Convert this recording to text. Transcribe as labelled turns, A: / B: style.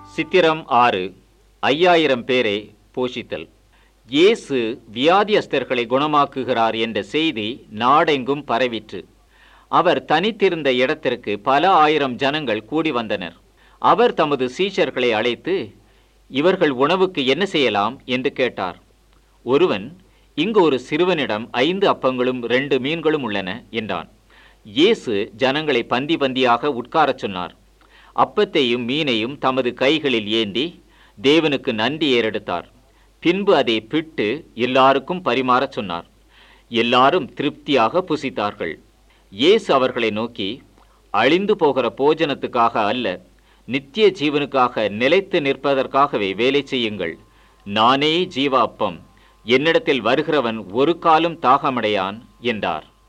A: சித்திரம் ஆறு ஐயாயிரம் பேரை போஷித்தல் இயேசு வியாதியஸ்தர்களை குணமாக்குகிறார் என்ற செய்தி நாடெங்கும் பரவிற்று அவர் தனித்திருந்த இடத்திற்கு பல ஆயிரம் ஜனங்கள் கூடி வந்தனர் அவர் தமது சீஷர்களை அழைத்து இவர்கள் உணவுக்கு என்ன செய்யலாம் என்று கேட்டார் ஒருவன் இங்கு ஒரு சிறுவனிடம் ஐந்து அப்பங்களும் ரெண்டு மீன்களும் உள்ளன என்றான் இயேசு ஜனங்களை பந்தி பந்தியாக உட்காரச் சொன்னார் அப்பத்தையும் மீனையும் தமது கைகளில் ஏந்தி தேவனுக்கு நன்றி ஏறெடுத்தார் பின்பு அதை பிட்டு எல்லாருக்கும் பரிமாறச் சொன்னார் எல்லாரும் திருப்தியாக புசித்தார்கள் இயேசு அவர்களை நோக்கி அழிந்து போகிற போஜனத்துக்காக அல்ல நித்திய ஜீவனுக்காக நிலைத்து நிற்பதற்காகவே வேலை செய்யுங்கள் நானே ஜீவ அப்பம் என்னிடத்தில் வருகிறவன் ஒரு காலும் தாகமடையான் என்றார்